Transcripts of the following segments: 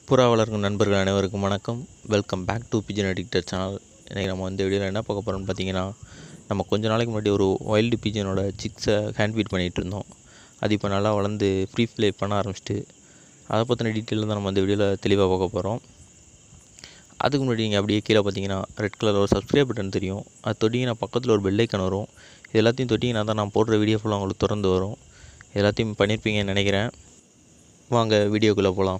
புறா வளர்க்கும் நண்பர்கள் அனைவருக்கும் வணக்கம் welcome back to pigeon addicter channel இன்றைக்கி நம்ம வந்து வீடியோவில் என்ன பார்க்க போகிறோம்னு பார்த்தீங்கன்னா நம்ம கொஞ்ச நாளைக்கு முன்னாடி ஒரு வைல்டு பிஜனோட சிக்ஸை ஹேண்ட் ஃபீட் பண்ணிகிட்டு இருந்தோம் அது இப்போ நல்லா வளர்ந்து ஃப்ரீ ப்ளே பண்ண ஆரம்பிச்சிட்டு அதை பற்றின டீட்டெயில் தான் நம்ம இந்த வீடியோவில் தெளிவாக பார்க்க போகிறோம் அதுக்கு முன்னாடி நீங்கள் அப்படியே கீழே பார்த்தீங்கன்னா ரெட் கலர் ஒரு சப்ஸ்கிரைப் பட்டன் தெரியும் அது தொட்டிங்கன்னா பக்கத்தில் ஒரு பெல் ஐக்கன் வரும் இது எல்லாத்தையும் தொட்டிங்கன்னா தான் நான் போடுற வீடியோ ஃபுல்லாக உங்களுக்கு திறந்து வரும் எல்லாத்தையும் பண்ணியிருப்பீங்கன்னு நினைக்கிறேன் வாங்க வீடியோக்குள்ளே போகலாம்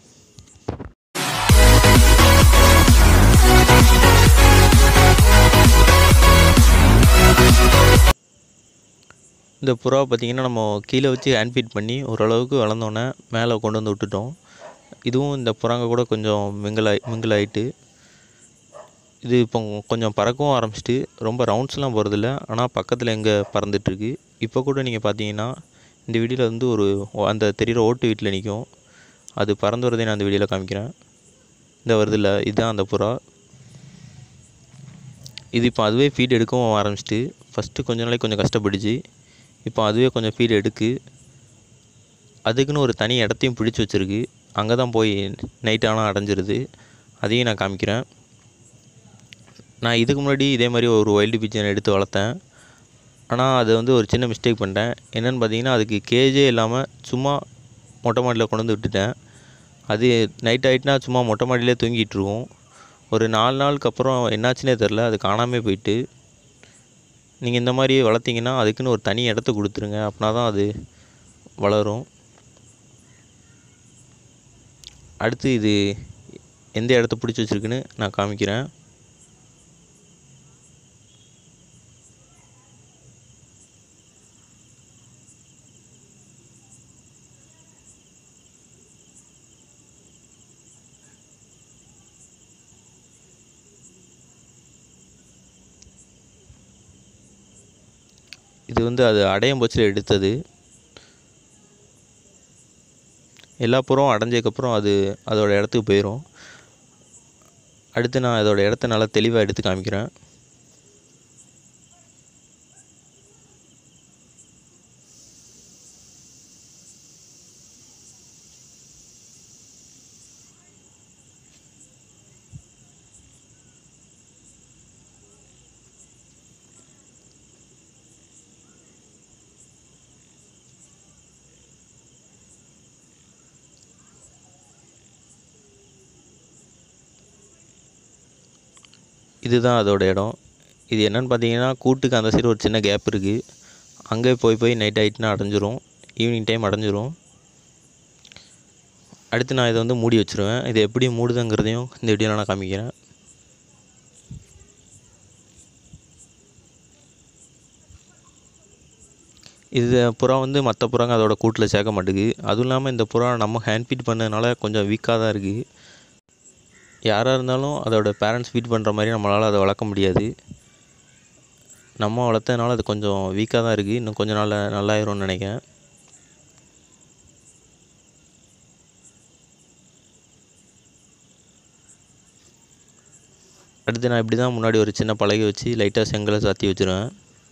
இந்த புறாவை பார்த்திங்கன்னா நம்ம கீழே வச்சு ஹேண்ட் ஃபீட் பண்ணி ஓரளவுக்கு வளர்ந்தோன்னே மேலே கொண்டு வந்து விட்டுட்டோம் இதுவும் இந்த புறாங்க கூட கொஞ்சம் மிங்கிளாய் மிங்கிள் ஆகிட்டு இது இப்போ கொஞ்சம் பறக்கவும் ஆரம்பிச்சிட்டு ரொம்ப ரவுண்ட்ஸ்லாம் போகிறதில்ல ஆனால் பக்கத்தில் எங்கே பறந்துட்டுருக்கு இப்போ கூட நீங்கள் பார்த்தீங்கன்னா இந்த வீடியோவில் வந்து ஒரு ஓ- அந்த தெரிகிற ஓட்டு வீட்டில் நிற்கும் அது பறந்து வரதை நான் அந்த வீடியோவில் காமிக்கிறேன் இந்த வருதில்ல இதுதான் அந்த புறா இது இப்போ அதுவே ஃபீட் எடுக்கவும் ஆரம்பிச்சிட்டு ஃபஸ்ட்டு கொஞ்ச நாளைக்கு கொஞ்சம் கஷ்டப்பட்டுச்சு இப்போ அதுவே கொஞ்சம் ஃபீட் எடுக்கு அதுக்குன்னு ஒரு தனி இடத்தையும் பிடிச்சி வச்சுருக்கு அங்கே தான் போய் நைட் ஆனால் அடைஞ்சிருது அதையும் நான் காமிக்கிறேன் நான் இதுக்கு முன்னாடி இதே மாதிரி ஒரு வைல்டு பிஜன் எடுத்து வளர்த்தேன் ஆனால் அது வந்து ஒரு சின்ன மிஸ்டேக் பண்ணிட்டேன் என்னென்னு பார்த்தீங்கன்னா அதுக்கு கேஜே இல்லாமல் சும்மா மொட்டை மாடியில் கொண்டு வந்து விட்டுட்டேன் அது நைட் ஆகிட்டுனா சும்மா மொட்டை மாடியிலே தூங்கிட்டு இருக்கும் ஒரு நாலு நாளுக்கு அப்புறம் என்னாச்சுன்னே தெரில அது காணாமே போயிட்டு நீங்கள் இந்த மாதிரி வளர்த்தீங்கன்னா அதுக்குன்னு ஒரு தனி இடத்த கொடுத்துருங்க அப்படின்னா தான் அது வளரும் அடுத்து இது எந்த இடத்த பிடிச்சி வச்சுருக்குன்னு நான் காமிக்கிறேன் இது வந்து அது அடையும் பட்சத்தில் எடுத்தது எல்லா புறம் அடைஞ்சதுக்கப்புறம் அது அதோட இடத்துக்கு போயிடும் அடுத்து நான் அதோட இடத்த நல்லா தெளிவாக எடுத்து காமிக்கிறேன் இதுதான் அதோட இடம் இது என்னன்னு பார்த்தீங்கன்னா கூட்டுக்கு அந்த சைடு ஒரு சின்ன கேப் இருக்குது அங்கே போய் போய் நைட் ஆகிட்டுனா அடைஞ்சிரும் ஈவினிங் டைம் அடைஞ்சிரும் அடுத்து நான் இதை வந்து மூடி வச்சுருவேன் இது எப்படி மூடுதுங்கிறதையும் இந்த வீடியோவில் நான் காமிக்கிறேன் இது புறா வந்து மற்ற புறாங்க அதோட கூட்டில் சேர்க்க மாட்டேங்குது அதுவும் இல்லாமல் இந்த புறா நம்ம ஹேண்ட் ஃபீட் பண்ணதுனால கொஞ்சம் வீக்காக தான் இருக்குது யாராக இருந்தாலும் அதோட பேரண்ட்ஸ் ஃபீட் பண்ணுற மாதிரி நம்மளால் அதை வளர்க்க முடியாது நம்ம வளர்த்ததுனால அது கொஞ்சம் வீக்காக தான் இருக்குது இன்னும் கொஞ்ச நாள் நல்லாயிரும்னு நினைக்கிறேன் அடுத்து நான் இப்படி தான் முன்னாடி ஒரு சின்ன பலகை வச்சு லைட்டாக செங்கலை சாத்தி வச்சுருவேன்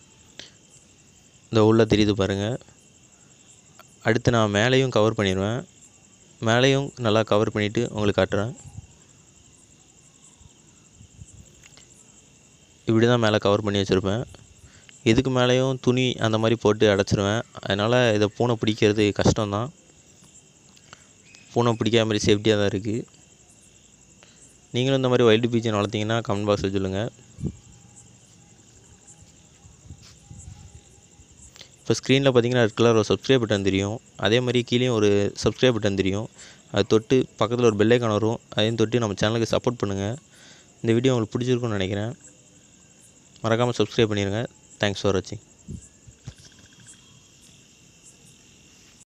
இந்த உள்ள தெரியுது பாருங்கள் அடுத்து நான் மேலேயும் கவர் பண்ணிடுவேன் மேலேயும் நல்லா கவர் பண்ணிவிட்டு உங்களுக்கு காட்டுறேன் இப்படி தான் மேலே கவர் பண்ணி வச்சுருப்பேன் இதுக்கு மேலேயும் துணி அந்த மாதிரி போட்டு அடைச்சிருவேன் அதனால் இதை பூனை பிடிக்கிறது கஷ்டம்தான் பூனை பிடிக்காத மாதிரி சேஃப்டியாக தான் இருக்குது நீங்களும் இந்த மாதிரி வைல்டு பீச்சன் வளர்த்தீங்கன்னா கமெண்ட் பாக்ஸில் சொல்லுங்கள் இப்போ ஸ்க்ரீனில் பார்த்தீங்கன்னா ரெட் கலர் ஒரு சப்ஸ்கிரைப் பட்டன் தெரியும் அதே மாதிரி கீழேயும் ஒரு சப்ஸ்கிரைப் பட்டன் தெரியும் அது தொட்டு பக்கத்தில் ஒரு பெல் ஐக்கான் வரும் அதையும் தொட்டு நம்ம சேனலுக்கு சப்போர்ட் பண்ணுங்கள் இந்த வீடியோ உங்களுக்கு பிடிச்சிருக்குன்னு நினைக்கிறேன் மறக்காமல் சப்ஸ்கிரைப் பண்ணிடுங்க தேங்க்ஸ் ஃபார் வாட்சிங்